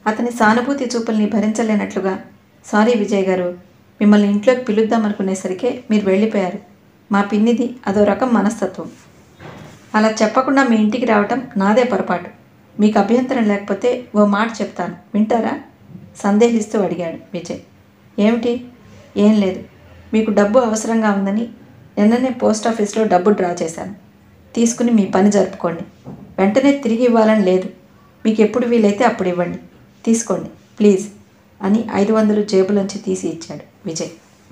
అతని సానుభూతి చూపుల్ని భరించలేనట్లుగా సారీ విజయ్ గారు మిమ్మల్ని ఇంట్లోకి పిలుద్దామనుకునేసరికే మీరు వెళ్ళిపోయారు మా పిన్నిది అదో రకం మనస్తత్వం అలా చెప్పకుండా మీ ఇంటికి రావటం నాదే పొరపాటు మీకు అభ్యంతరం లేకపోతే ఓ మాట చెప్తాను వింటారా సందేహిస్తూ అడిగాడు విజయ్ ఏమిటి ఏం లేదు మీకు డబ్బు అవసరంగా ఉందని నిన్ననే పోస్ట్ ఆఫీస్లో డబ్బు డ్రా చేశాను తీసుకుని మీ పని జరుపుకోండి వెంటనే తిరిగి ఇవ్వాలని లేదు మీకు ఎప్పుడు వీలైతే అప్పుడు ఇవ్వండి తీసుకోండి ప్లీజ్ అని ఐదు వందలు జేబులోంచి తీసి ఇచ్చాడు విజయ్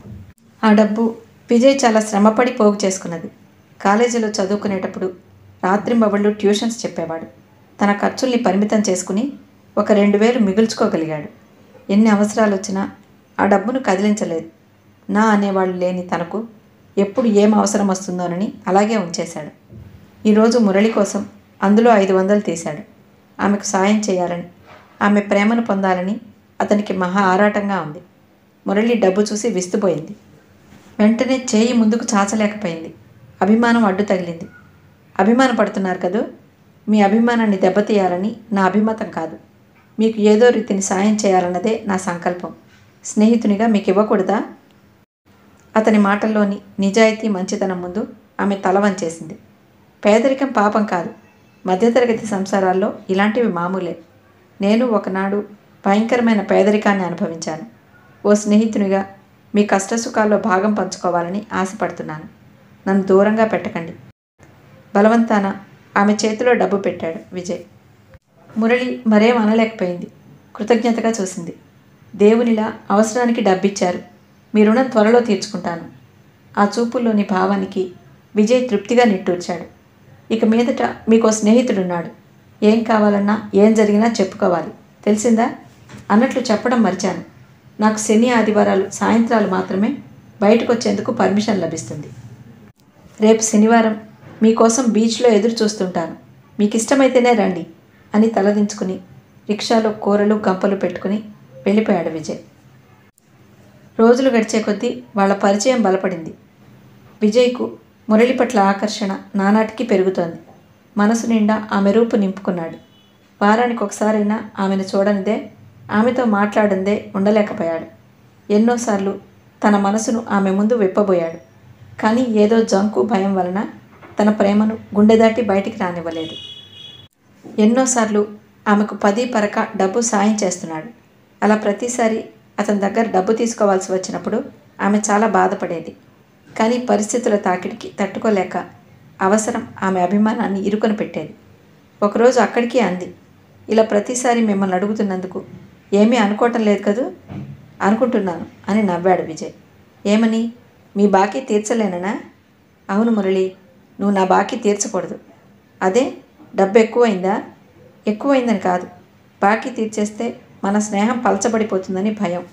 ఆ డబ్బు విజయ్ చాలా శ్రమపడి పోగు చేసుకున్నది కాలేజీలో చదువుకునేటప్పుడు రాత్రింబవళ్ళు ట్యూషన్స్ చెప్పేవాడు తన ఖర్చుల్ని పరిమితం చేసుకుని ఒక రెండు వేలు మిగుల్చుకోగలిగాడు ఎన్ని అవసరాలు వచ్చినా ఆ డబ్బును కదిలించలేదు నా అనేవాళ్ళు లేని తనకు ఎప్పుడు ఏం అవసరం వస్తుందోనని అలాగే ఉంచేశాడు ఈరోజు మురళి కోసం అందులో ఐదు వందలు తీశాడు ఆమెకు సాయం చేయాలని ఆమె ప్రేమను పొందాలని అతనికి మహా ఆరాటంగా ఉంది మురళి డబ్బు చూసి విస్తుపోయింది వెంటనే చేయి ముందుకు చాచలేకపోయింది అభిమానం అడ్డు తగిలింది అభిమానపడుతున్నారు కదూ మీ అభిమానాన్ని దెబ్బతీయాలని నా అభిమతం కాదు మీకు ఏదో రీతిని సాయం చేయాలన్నదే నా సంకల్పం స్నేహితునిగా మీకు ఇవ్వకూడదా అతని మాటల్లోని నిజాయితీ మంచితనం ముందు ఆమె తల వంచేసింది పేదరికం పాపం కాదు మధ్యతరగతి సంసారాల్లో ఇలాంటివి మామూలే నేను ఒకనాడు భయంకరమైన పేదరికాన్ని అనుభవించాను ఓ స్నేహితునిగా మీ కష్టసుఖాల్లో భాగం పంచుకోవాలని ఆశపడుతున్నాను నన్ను దూరంగా పెట్టకండి బలవంతాన ఆమె చేతిలో డబ్బు పెట్టాడు విజయ్ మురళి మరేం అనలేకపోయింది కృతజ్ఞతగా చూసింది దేవునిలా అవసరానికి డబ్బిచ్చారు మీ రుణం త్వరలో తీర్చుకుంటాను ఆ చూపుల్లోని భావానికి విజయ్ తృప్తిగా నిట్టూర్చాడు ఇక మీదట మీకు స్నేహితుడున్నాడు ఏం కావాలన్నా ఏం జరిగినా చెప్పుకోవాలి తెలిసిందా అన్నట్లు చెప్పడం మర్చాను నాకు శని ఆదివారాలు సాయంత్రాలు మాత్రమే బయటకు వచ్చేందుకు పర్మిషన్ లభిస్తుంది రేపు శనివారం మీకోసం బీచ్లో ఎదురు చూస్తుంటాను మీకు ఇష్టమైతేనే రండి అని తలదించుకుని రిక్షాలో కూరలు గంపలు పెట్టుకుని వెళ్ళిపోయాడు విజయ్ రోజులు గడిచే కొద్దీ వాళ్ళ పరిచయం బలపడింది విజయ్కు మురళి పట్ల ఆకర్షణ నానాటికి పెరుగుతోంది మనసు నిండా ఆమె రూపు నింపుకున్నాడు వారానికి ఒకసారైనా ఆమెను చూడనిదే ఆమెతో మాట్లాడందే ఉండలేకపోయాడు ఎన్నోసార్లు తన మనసును ఆమె ముందు విప్పబోయాడు కానీ ఏదో జంకు భయం వలన తన ప్రేమను గుండె దాటి బయటికి రానివ్వలేదు ఎన్నోసార్లు ఆమెకు పది పరక డబ్బు సాయం చేస్తున్నాడు అలా ప్రతిసారి అతని దగ్గర డబ్బు తీసుకోవాల్సి వచ్చినప్పుడు ఆమె చాలా బాధపడేది కానీ పరిస్థితుల తాకిడికి తట్టుకోలేక అవసరం ఆమె అభిమానాన్ని ఇరుకొని పెట్టేది ఒకరోజు అక్కడికి అంది ఇలా ప్రతిసారి మిమ్మల్ని అడుగుతున్నందుకు ఏమీ అనుకోవటం లేదు కదూ అనుకుంటున్నాను అని నవ్వాడు విజయ్ ఏమని మీ బాకీ తీర్చలేననా అవును మురళి నువ్వు నా బాకీ తీర్చకూడదు అదే డబ్బు ఎక్కువైందా ఎక్కువైందని కాదు బాకీ తీర్చేస్తే మన స్నేహం పలచబడిపోతుందని భయం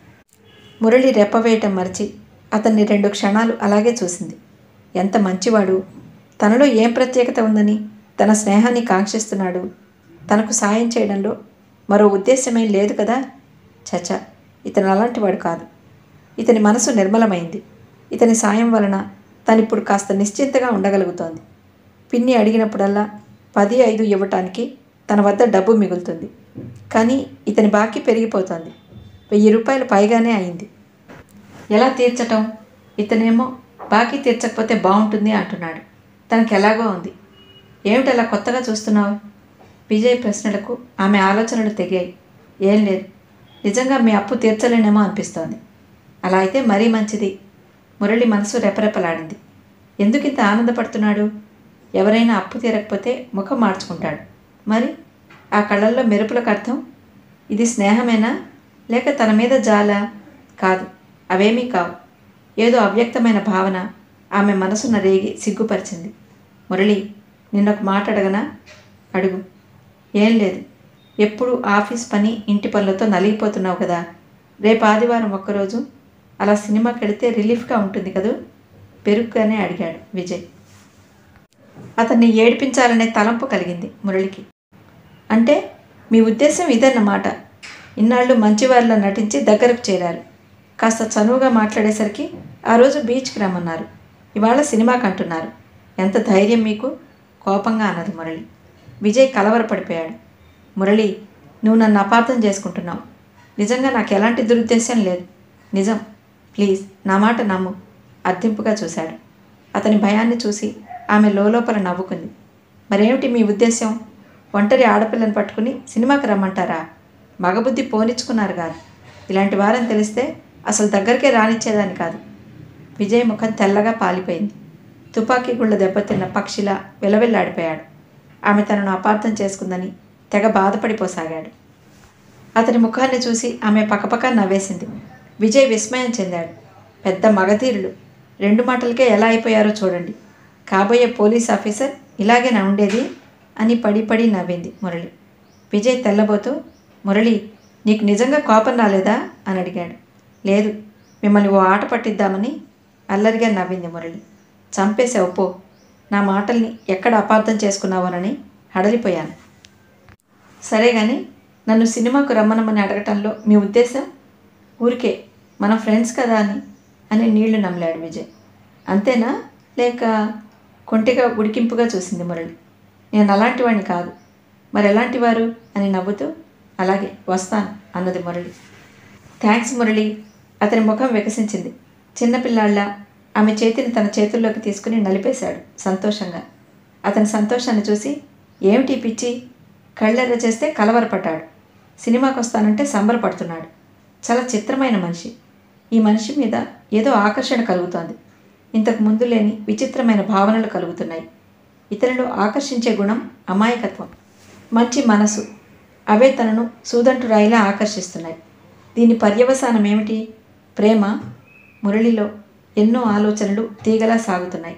మురళి రెప్పవేయటం మరిచి అతన్ని రెండు క్షణాలు అలాగే చూసింది ఎంత మంచివాడు తనలో ఏం ప్రత్యేకత ఉందని తన స్నేహాన్ని కాంక్షిస్తున్నాడు తనకు సాయం చేయడంలో మరో ఉద్దేశమేం లేదు కదా చచ ఇతను అలాంటివాడు కాదు ఇతని మనసు నిర్మలమైంది ఇతని సాయం వలన తనిప్పుడు కాస్త నిశ్చింతగా ఉండగలుగుతోంది పిన్ని అడిగినప్పుడల్లా పది ఐదు ఇవ్వటానికి తన వద్ద డబ్బు మిగులుతుంది కానీ ఇతని బాకీ పెరిగిపోతోంది వెయ్యి రూపాయలు పైగానే అయింది ఎలా తీర్చటం ఇతనేమో బాకీ తీర్చకపోతే బాగుంటుంది అంటున్నాడు తనకి ఎలాగో ఉంది ఏమిటి అలా కొత్తగా చూస్తున్నావు విజయ్ ప్రశ్నలకు ఆమె ఆలోచనలు తెగాయి ఏం లేదు నిజంగా మీ అప్పు తీర్చలేనేమో అనిపిస్తోంది అలా అయితే మరీ మంచిది మురళి మనసు రెపరెపలాడింది ఎందుకు ఇంత ఆనందపడుతున్నాడు ఎవరైనా అప్పు తీరకపోతే ముఖం మార్చుకుంటాడు మరి ఆ కళ్ళల్లో మెరుపులకు అర్థం ఇది స్నేహమేనా లేక తన మీద జాలా కాదు అవేమీ కావు ఏదో అవ్యక్తమైన భావన ఆమె మనసున రేగి సిగ్గుపరిచింది మురళి నిన్నొక మాట అడగనా అడుగు ఏం లేదు ఎప్పుడు ఆఫీస్ పని ఇంటి పనులతో నలిగిపోతున్నావు కదా రేపు ఆదివారం ఒక్కరోజు అలా సినిమాకి వెళితే రిలీఫ్గా ఉంటుంది కదూ పెరుగ్గానే అడిగాడు విజయ్ అతన్ని ఏడిపించాలనే తలంపు కలిగింది మురళికి అంటే మీ ఉద్దేశం ఇదన్నమాట ఇన్నాళ్ళు మంచివారిలా నటించి దగ్గరకు చేరారు కాస్త చనువుగా మాట్లాడేసరికి ఆ రోజు బీచ్కి రమ్మన్నారు ఇవాళ సినిమాకి అంటున్నారు ఎంత ధైర్యం మీకు కోపంగా అన్నది మురళి విజయ్ కలవరపడిపోయాడు మురళి నువ్వు నన్ను అపార్థం చేసుకుంటున్నావు నిజంగా నాకు ఎలాంటి దురుద్దేశం లేదు నిజం ప్లీజ్ నా మాట నమ్ము అర్థింపుగా చూశాడు అతని భయాన్ని చూసి ఆమె లోపల నవ్వుకుంది మరేమిటి మీ ఉద్దేశం ఒంటరి ఆడపిల్లని పట్టుకుని సినిమాకి రమ్మంటారా మగబుద్ధి పోనిచ్చుకున్నారు కాదు ఇలాంటి వారని తెలిస్తే అసలు దగ్గరికే రానిచ్చేదాన్ని కాదు విజయ్ ముఖం తెల్లగా పాలిపోయింది తుపాకీ గుళ్ళ దెబ్బతిన్న పక్షిలా విలవిల్లాడిపోయాడు ఆమె తనను అపార్థం చేసుకుందని తెగ బాధపడిపోసాగాడు అతని ముఖాన్ని చూసి ఆమె పక్కపక్క నవ్వేసింది విజయ్ విస్మయం చెందాడు పెద్ద మగధీరులు రెండు మాటలకే ఎలా అయిపోయారో చూడండి కాబోయే పోలీస్ ఆఫీసర్ ఇలాగేనా ఉండేది అని పడి పడి నవ్వింది మురళి విజయ్ తెల్లబోతూ మురళి నీకు నిజంగా కోపం రాలేదా అని అడిగాడు లేదు మిమ్మల్ని ఓ ఆట పట్టిద్దామని అల్లరిగా నవ్వింది మురళి చంపేశావు పో నా మాటల్ని ఎక్కడ అపార్థం చేసుకున్నావోనని హడలిపోయాను సరే కానీ నన్ను సినిమాకు రమ్మనమని అడగటంలో మీ ఉద్దేశం ఊరికే మన ఫ్రెండ్స్ కదా అని అని నీళ్లు నమ్మలాడు విజయ్ అంతేనా లేక కొంటిగా ఉడికింపుగా చూసింది మురళి నేను అలాంటి వాడిని కాదు మరి ఎలాంటి వారు అని నవ్వుతూ అలాగే వస్తాను అన్నది మురళి థ్యాంక్స్ మురళి అతని ముఖం వికసించింది చిన్నపిల్లాళ్ళ ఆమె చేతిని తన చేతుల్లోకి తీసుకుని నలిపేశాడు సంతోషంగా అతని సంతోషాన్ని చూసి ఏమిటి ఈ పిచ్చి కళ్ళెర్ర చేస్తే కలవరపడ్డాడు సినిమాకి వస్తానంటే సంబరపడుతున్నాడు చాలా చిత్రమైన మనిషి ఈ మనిషి మీద ఏదో ఆకర్షణ కలుగుతోంది ఇంతకు ముందు లేని విచిత్రమైన భావనలు కలుగుతున్నాయి ఇతరులు ఆకర్షించే గుణం అమాయకత్వం మంచి మనసు అవే తనను సూదంటు రాయిలా ఆకర్షిస్తున్నాయి దీని పర్యవసానం ఏమిటి ప్రేమ మురళిలో ఎన్నో ఆలోచనలు తీగలా సాగుతున్నాయి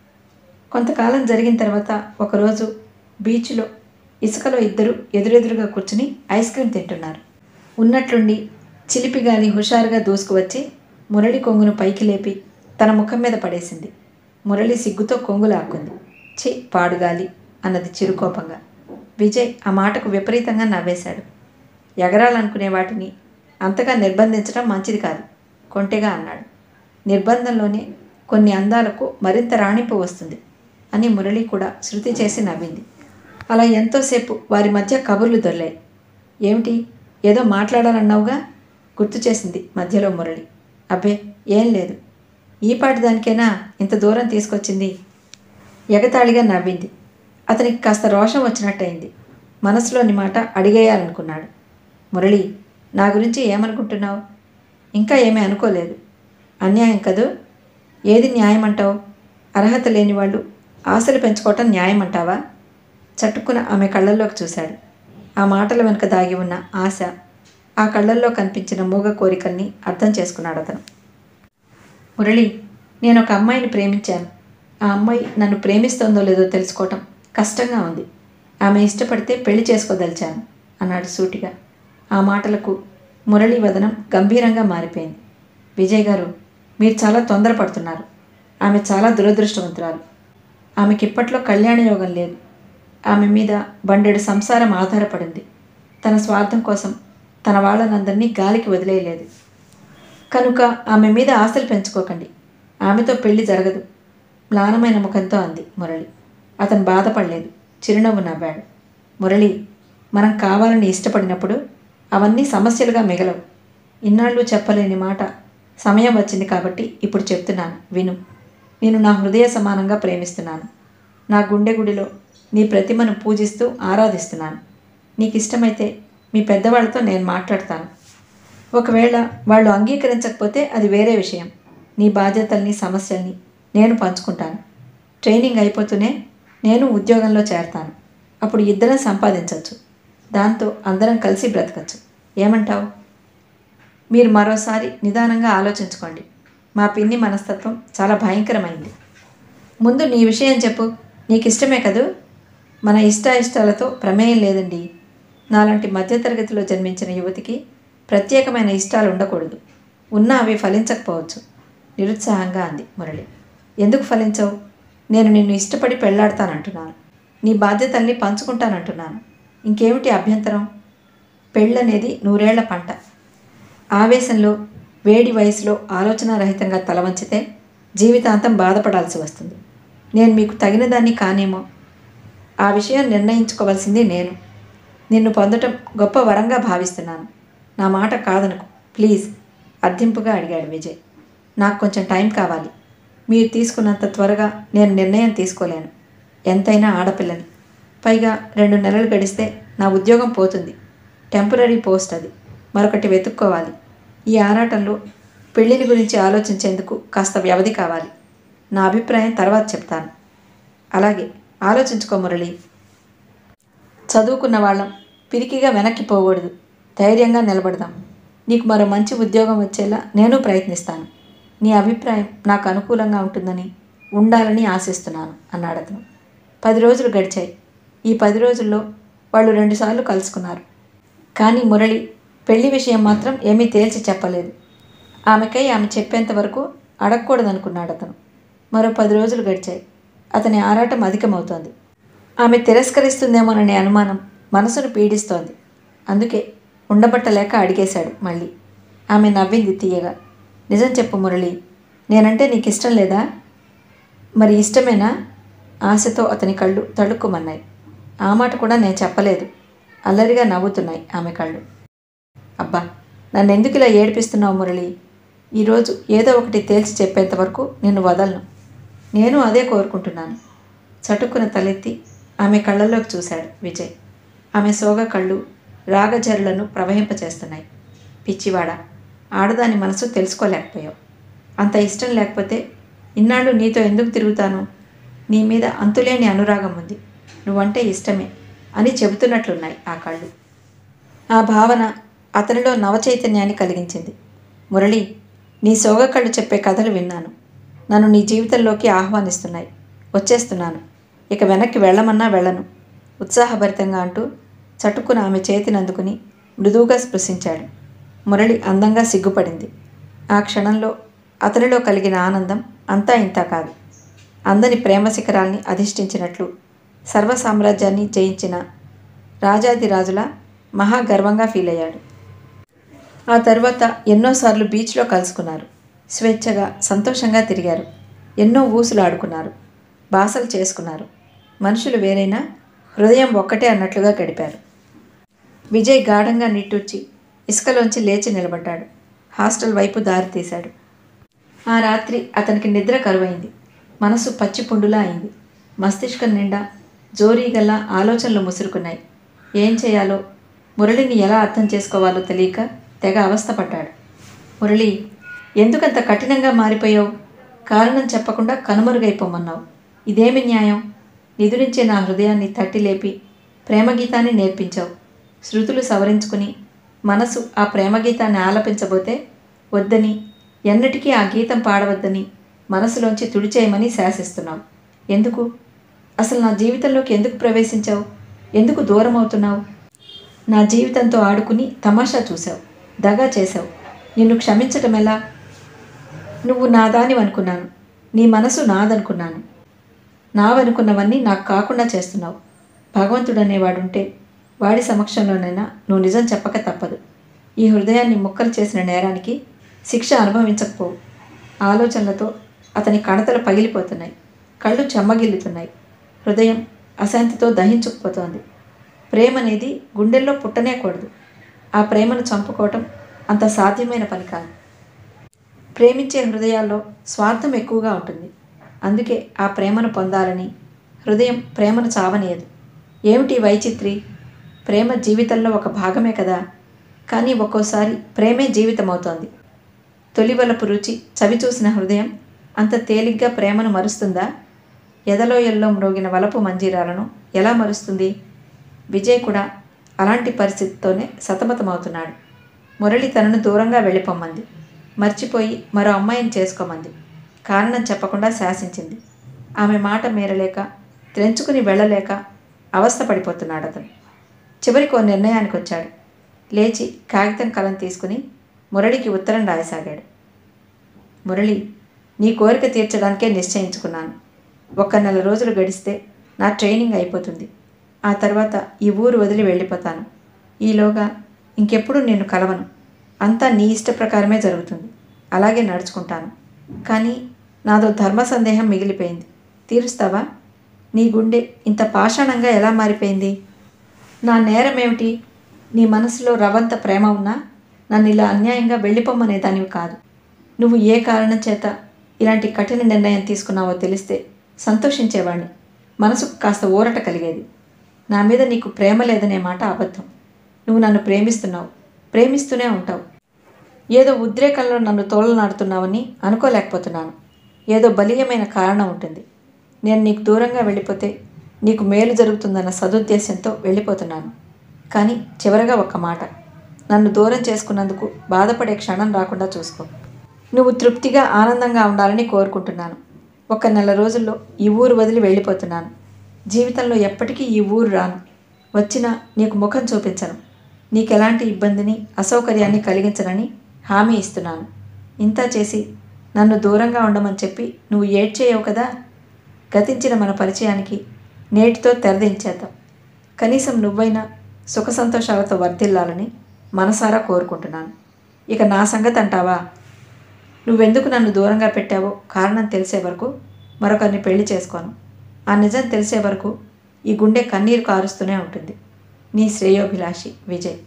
కొంతకాలం జరిగిన తర్వాత ఒకరోజు బీచ్లో ఇసుకలో ఇద్దరు ఎదురెదురుగా కూర్చుని ఐస్ క్రీమ్ తింటున్నారు ఉన్నట్లుండి చిలిపి గాలి హుషారుగా దూసుకువచ్చి మురళి కొంగును పైకి లేపి తన ముఖం మీద పడేసింది మురళి సిగ్గుతో కొంగు లాక్కుంది చి పాడుగాలి అన్నది చిరుకోపంగా విజయ్ ఆ మాటకు విపరీతంగా నవ్వేశాడు ఎగరాలనుకునే వాటిని అంతగా నిర్బంధించడం మంచిది కాదు కొంటెగా అన్నాడు నిర్బంధంలోనే కొన్ని అందాలకు మరింత రాణింపు వస్తుంది అని మురళి కూడా శృతి చేసి నవ్వింది అలా ఎంతోసేపు వారి మధ్య కబుర్లు దొర్లాయి ఏమిటి ఏదో మాట్లాడాలన్నావుగా గుర్తు చేసింది మధ్యలో మురళి అబ్బే ఏం లేదు ఈ పాటి దానికైనా ఇంత దూరం తీసుకొచ్చింది ఎగతాళిగా నవ్వింది అతనికి కాస్త రోషం వచ్చినట్టయింది మనసులోని మాట అడిగేయాలనుకున్నాడు మురళి నా గురించి ఏమనుకుంటున్నావు ఇంకా ఏమీ అనుకోలేదు అన్యాయం కదూ ఏది న్యాయం అంటావు అర్హత లేని వాళ్ళు ఆశలు పెంచుకోవటం న్యాయం అంటావా చట్టుకున్న ఆమె కళ్ళల్లోకి చూశాడు ఆ మాటల వెనుక దాగి ఉన్న ఆశ ఆ కళ్ళల్లో కనిపించిన మూగ కోరికల్ని అర్థం చేసుకున్నాడు అతను మురళి నేను ఒక అమ్మాయిని ప్రేమించాను ఆ అమ్మాయి నన్ను ప్రేమిస్తోందో లేదో తెలుసుకోవటం కష్టంగా ఉంది ఆమె ఇష్టపడితే పెళ్లి చేసుకోదలిచాను అన్నాడు సూటిగా ఆ మాటలకు మురళి వదనం గంభీరంగా మారిపోయింది విజయ్ గారు మీరు చాలా తొందరపడుతున్నారు ఆమె చాలా దురదృష్టవంతురాలు ఆమెకి ఇప్పట్లో కళ్యాణ యోగం లేదు ఆమె మీద బండెడు సంసారం ఆధారపడింది తన స్వార్థం కోసం తన వాళ్ళనందరినీ గాలికి వదిలేయలేదు కనుక ఆమె మీద ఆశలు పెంచుకోకండి ఆమెతో పెళ్లి జరగదు మ్లానమైన ముఖంతో అంది మురళి అతను బాధపడలేదు చిరునవ్వు నవ్వాడు మురళి మనం కావాలని ఇష్టపడినప్పుడు అవన్నీ సమస్యలుగా మిగలవు ఇన్నాళ్ళు చెప్పలేని మాట సమయం వచ్చింది కాబట్టి ఇప్పుడు చెప్తున్నాను విను నేను నా హృదయ సమానంగా ప్రేమిస్తున్నాను నా గుండె గుడిలో నీ ప్రతిమను పూజిస్తూ ఆరాధిస్తున్నాను నీకు ఇష్టమైతే మీ పెద్దవాళ్ళతో నేను మాట్లాడతాను ఒకవేళ వాళ్ళు అంగీకరించకపోతే అది వేరే విషయం నీ బాధ్యతల్ని సమస్యల్ని నేను పంచుకుంటాను ట్రైనింగ్ అయిపోతూనే నేను ఉద్యోగంలో చేరతాను అప్పుడు ఇద్దరం సంపాదించవచ్చు దాంతో అందరం కలిసి బ్రతకచ్చు ఏమంటావు మీరు మరోసారి నిదానంగా ఆలోచించుకోండి మా పిన్ని మనస్తత్వం చాలా భయంకరమైంది ముందు నీ విషయం చెప్పు నీకు ఇష్టమే కదూ మన ఇష్ట ఇష్టాలతో ప్రమేయం లేదండి నాలాంటి మధ్యతరగతిలో జన్మించిన యువతికి ప్రత్యేకమైన ఇష్టాలు ఉండకూడదు ఉన్నా అవి ఫలించకపోవచ్చు నిరుత్సాహంగా అంది మురళి ఎందుకు ఫలించవు నేను నిన్ను ఇష్టపడి పెళ్లాడతానంటున్నాను నీ బాధ్యతల్ని పంచుకుంటానంటున్నాను ఇంకేమిటి అభ్యంతరం పెళ్ళనేది నూరేళ్ల పంట ఆవేశంలో వేడి వయసులో ఆలోచనారహితంగా తలవంచితే జీవితాంతం బాధపడాల్సి వస్తుంది నేను మీకు తగిన దాన్ని కానేమో ఆ విషయం నిర్ణయించుకోవాల్సింది నేను నిన్ను పొందటం గొప్ప వరంగా భావిస్తున్నాను నా మాట కాదనుకు ప్లీజ్ అర్థింపుగా అడిగాడు విజయ్ నాకు కొంచెం టైం కావాలి మీరు తీసుకున్నంత త్వరగా నేను నిర్ణయం తీసుకోలేను ఎంతైనా ఆడపిల్లని పైగా రెండు నెలలు గడిస్తే నా ఉద్యోగం పోతుంది టెంపరీ పోస్ట్ అది మరొకటి వెతుక్కోవాలి ఈ ఆరాటంలో పెళ్లిని గురించి ఆలోచించేందుకు కాస్త వ్యవధి కావాలి నా అభిప్రాయం తర్వాత చెప్తాను అలాగే ఆలోచించుకో మురళి చదువుకున్న వాళ్ళం పిరికిగా వెనక్కి పోకూడదు ధైర్యంగా నిలబడదాం నీకు మరో మంచి ఉద్యోగం వచ్చేలా నేను ప్రయత్నిస్తాను నీ అభిప్రాయం నాకు అనుకూలంగా ఉంటుందని ఉండాలని ఆశిస్తున్నాను అన్నాడు అతను పది రోజులు గడిచాయి ఈ పది రోజుల్లో వాళ్ళు రెండుసార్లు కలుసుకున్నారు కానీ మురళి పెళ్లి విషయం మాత్రం ఏమీ తేల్చి చెప్పలేదు ఆమెకై ఆమె చెప్పేంత వరకు అడగకూడదనుకున్నాడు అతను మరో పది రోజులు గడిచాయి అతని ఆరాటం అధికమవుతోంది ఆమె తిరస్కరిస్తుందేమోననే అనుమానం మనసును పీడిస్తోంది అందుకే ఉండబట్టలేక అడిగేశాడు మళ్ళీ ఆమె నవ్వింది తీయగా నిజం చెప్పు మురళి నేనంటే నీకు ఇష్టం లేదా మరి ఇష్టమేనా ఆశతో అతని కళ్ళు తడుక్కుమన్నాయి ఆ మాట కూడా నేను చెప్పలేదు అల్లరిగా నవ్వుతున్నాయి ఆమె కళ్ళు అబ్బా నన్ను ఎందుకు ఇలా ఏడిపిస్తున్నావు మురళి ఈరోజు ఏదో ఒకటి తేల్చి చెప్పేంత వరకు నిన్ను వదలను నేను అదే కోరుకుంటున్నాను చటుక్కున తలెత్తి ఆమె కళ్ళల్లోకి చూశాడు విజయ్ ఆమె సోగ కళ్ళు రాగజరులను ప్రవహింపచేస్తున్నాయి పిచ్చివాడ ఆడదాని మనసు తెలుసుకోలేకపోయావు అంత ఇష్టం లేకపోతే ఇన్నాళ్ళు నీతో ఎందుకు తిరుగుతాను నీ మీద అంతులేని అనురాగం ఉంది నువ్వంటే ఇష్టమే అని చెబుతున్నట్లున్నాయి ఆ కళ్ళు ఆ భావన అతనిలో నవచైతన్యాన్ని కలిగించింది మురళి నీ సోగ కళ్ళు చెప్పే కథలు విన్నాను నన్ను నీ జీవితంలోకి ఆహ్వానిస్తున్నాయి వచ్చేస్తున్నాను ఇక వెనక్కి వెళ్ళమన్నా వెళ్ళను ఉత్సాహభరితంగా అంటూ చటుక్కున ఆమె చేతిని అందుకుని మృదువుగా స్పృశించాడు మురళి అందంగా సిగ్గుపడింది ఆ క్షణంలో అతనిలో కలిగిన ఆనందం అంతా ఇంతా కాదు అందని ప్రేమ శిఖరాల్ని అధిష్ఠించినట్లు సర్వ సామ్రాజ్యాన్ని జయించిన రాజాదిరాజుల మహాగర్వంగా ఫీల్ అయ్యాడు ఆ తర్వాత ఎన్నోసార్లు బీచ్లో కలుసుకున్నారు స్వేచ్ఛగా సంతోషంగా తిరిగారు ఎన్నో ఊసులు ఆడుకున్నారు బాసలు చేసుకున్నారు మనుషులు వేరైనా హృదయం ఒక్కటే అన్నట్లుగా గడిపారు విజయ్ గాఢంగా నిట్టూర్చి ఇసుకలోంచి లేచి నిలబడ్డాడు హాస్టల్ వైపు దారి తీశాడు ఆ రాత్రి అతనికి నిద్ర కరువైంది మనసు పచ్చి పుండులా అయింది మస్తిష్కం నిండా జోరీగల్లా ఆలోచనలు ముసురుకున్నాయి ఏం చేయాలో మురళిని ఎలా అర్థం చేసుకోవాలో తెలియక తెగ అవస్థపడ్డాడు మురళి ఎందుకంత కఠినంగా మారిపోయావు కారణం చెప్పకుండా కనుమరుగైపోమన్నావు ఇదేమి న్యాయం నిదురించే నా హృదయాన్ని తట్టి లేపి ప్రేమగీతాన్ని నేర్పించావు శృతులు సవరించుకుని మనసు ఆ ప్రేమగీతాన్ని ఆలపించబోతే వద్దని ఎన్నటికీ ఆ గీతం పాడవద్దని మనసులోంచి తుడిచేయమని శాసిస్తున్నావు ఎందుకు అసలు నా జీవితంలోకి ఎందుకు ప్రవేశించావు ఎందుకు దూరం అవుతున్నావు నా జీవితంతో ఆడుకుని తమాషా చూశావు దగా చేశావు నిన్ను క్షమించటం ఎలా నువ్వు నాదానివనుకున్నాను నీ మనసు నాదనుకున్నాను నావనుకున్నవన్నీ నాకు కాకుండా చేస్తున్నావు భగవంతుడు అనేవాడుంటే వాడి సమక్షంలోనైనా నువ్వు నిజం చెప్పక తప్పదు ఈ హృదయాన్ని ముక్కలు చేసిన నేరానికి శిక్ష అనుభవించకపోవు ఆలోచనలతో అతని కణతలు పగిలిపోతున్నాయి కళ్ళు చెమ్మగిల్లుతున్నాయి హృదయం అశాంతితో దహించుకుపోతోంది ప్రేమ అనేది గుండెల్లో పుట్టనేకూడదు ఆ ప్రేమను చంపుకోవటం అంత సాధ్యమైన పని కాదు ప్రేమించే హృదయాల్లో స్వార్థం ఎక్కువగా ఉంటుంది అందుకే ఆ ప్రేమను పొందాలని హృదయం ప్రేమను చావనీయదు ఏమిటి వైచిత్రి ప్రేమ జీవితంలో ఒక భాగమే కదా కానీ ఒక్కోసారి ప్రేమే జీవితం అవుతోంది తొలివలపు రుచి చవి చూసిన హృదయం అంత తేలిగ్గా ప్రేమను మరుస్తుందా ఎదలోయల్లో మ్రోగిన వలపు మంజీరాలను ఎలా మరుస్తుంది విజయ్ కూడా అలాంటి పరిస్థితితోనే సతమతమవుతున్నాడు మురళి తనను దూరంగా వెళ్ళిపోమ్మంది మర్చిపోయి మరో అమ్మాయిని చేసుకోమంది కారణం చెప్పకుండా శాసించింది ఆమె మాట మేరలేక తెంచుకుని వెళ్ళలేక అవస్థపడిపోతున్నాడు అతను చివరికి ఓ నిర్ణయానికి వచ్చాడు లేచి కాగితం కలం తీసుకుని మురళికి ఉత్తరం రాయసాగాడు మురళి నీ కోరిక తీర్చడానికే నిశ్చయించుకున్నాను ఒక్క నెల రోజులు గడిస్తే నా ట్రైనింగ్ అయిపోతుంది ఆ తర్వాత ఈ ఊరు వదిలి వెళ్ళిపోతాను ఈలోగా ఇంకెప్పుడు నేను కలవను అంతా నీ ఇష్ట ప్రకారమే జరుగుతుంది అలాగే నడుచుకుంటాను కానీ నాదో ధర్మ సందేహం మిగిలిపోయింది తీరుస్తావా నీ గుండె ఇంత పాషాణంగా ఎలా మారిపోయింది నా నేరమేమిటి నీ మనసులో రవంత ప్రేమ ఉన్నా నన్ను ఇలా అన్యాయంగా వెళ్ళిపోమనే దానివి కాదు నువ్వు ఏ కారణం చేత ఇలాంటి కఠిన నిర్ణయం తీసుకున్నావో తెలిస్తే సంతోషించేవాణ్ణి మనసుకు కాస్త ఊరట కలిగేది నా మీద నీకు ప్రేమ లేదనే మాట అబద్ధం నువ్వు నన్ను ప్రేమిస్తున్నావు ప్రేమిస్తూనే ఉంటావు ఏదో ఉద్రేకంలో నన్ను తోలనాడుతున్నావని అనుకోలేకపోతున్నాను ఏదో బలీయమైన కారణం ఉంటుంది నేను నీకు దూరంగా వెళ్ళిపోతే నీకు మేలు జరుగుతుందన్న సదుద్దేశంతో వెళ్ళిపోతున్నాను కానీ చివరగా ఒక్క మాట నన్ను దూరం చేసుకున్నందుకు బాధపడే క్షణం రాకుండా చూసుకో నువ్వు తృప్తిగా ఆనందంగా ఉండాలని కోరుకుంటున్నాను ఒక నెల రోజుల్లో ఈ ఊరు వదిలి వెళ్ళిపోతున్నాను జీవితంలో ఎప్పటికీ ఈ ఊరు రాను వచ్చినా నీకు ముఖం చూపించను నీకెలాంటి ఇబ్బందిని అసౌకర్యాన్ని కలిగించనని హామీ ఇస్తున్నాను ఇంత చేసి నన్ను దూరంగా ఉండమని చెప్పి నువ్వు ఏడ్చేయవు కదా గతించిన మన పరిచయానికి నేటితో తెరదించేద్దాం కనీసం నువ్వైనా సుఖ సంతోషాలతో వర్ధిల్లాలని మనసారా కోరుకుంటున్నాను ఇక నా సంగతి అంటావా నువ్వెందుకు నన్ను దూరంగా పెట్టావో కారణం తెలిసే వరకు మరొకరిని పెళ్లి చేసుకోను ఆ నిజం తెలిసే వరకు ఈ గుండె కన్నీరు కారుస్తూనే ఉంటుంది నీ శ్రేయోభిలాషి విజయ్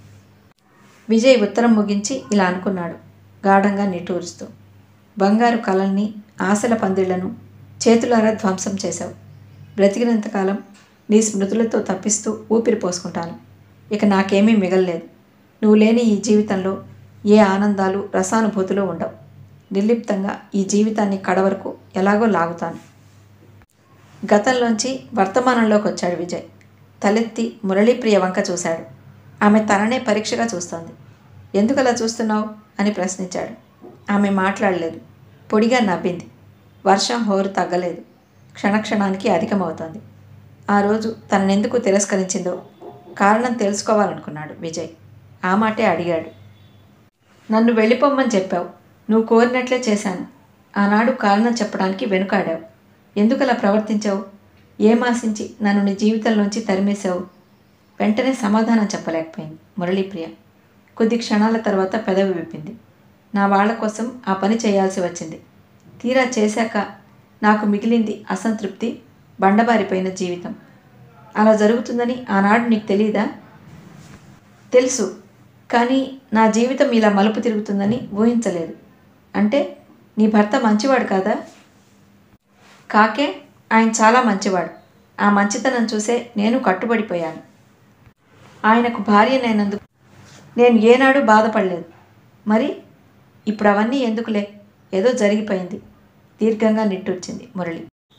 విజయ్ ఉత్తరం ముగించి ఇలా అనుకున్నాడు గాఢంగా నిట్టూరుస్తూ బంగారు కలల్ని ఆశల పందిళ్లను చేతులారా ధ్వంసం చేశావు బ్రతికినంతకాలం నీ స్మృతులతో తప్పిస్తూ ఊపిరి పోసుకుంటాను ఇక నాకేమీ మిగల్లేదు నువ్వు లేని ఈ జీవితంలో ఏ ఆనందాలు రసానుభూతులు ఉండవు నిర్లిప్తంగా ఈ జీవితాన్ని కడవరకు ఎలాగో లాగుతాను గతంలోంచి వర్తమానంలోకి వచ్చాడు విజయ్ తలెత్తి మురళీప్రియ వంక చూశాడు ఆమె తననే పరీక్షగా చూస్తోంది ఎందుకు అలా చూస్తున్నావు అని ప్రశ్నించాడు ఆమె మాట్లాడలేదు పొడిగా నవ్వింది వర్షం హోరు తగ్గలేదు క్షణక్షణానికి అధికమవుతోంది ఆ రోజు తననెందుకు తిరస్కరించిందో కారణం తెలుసుకోవాలనుకున్నాడు విజయ్ ఆ మాటే అడిగాడు నన్ను వెళ్ళిపోమ్మని చెప్పావు నువ్వు కోరినట్లే చేశాను ఆనాడు కారణం చెప్పడానికి వెనుకాడావు ఎందుకలా ప్రవర్తించావు ఏం ఆశించి నన్ను నీ జీవితంలోంచి తరిమేశావు వెంటనే సమాధానం చెప్పలేకపోయింది మురళీప్రియ కొద్ది క్షణాల తర్వాత పెదవి విప్పింది నా వాళ్ళ కోసం ఆ పని చేయాల్సి వచ్చింది తీరా చేశాక నాకు మిగిలింది అసంతృప్తి బండబారిపోయిన జీవితం అలా జరుగుతుందని ఆనాడు నీకు తెలియదా తెలుసు కానీ నా జీవితం ఇలా మలుపు తిరుగుతుందని ఊహించలేదు అంటే నీ భర్త మంచివాడు కాదా కాకే ఆయన చాలా మంచివాడు ఆ మంచితనం చూసే నేను కట్టుబడిపోయాను ఆయనకు భార్యనైనందుకు నేను ఏనాడు బాధపడలేదు మరి ఇప్పుడు అవన్నీ ఎందుకులే ఏదో జరిగిపోయింది దీర్ఘంగా నిట్టూర్చింది మురళి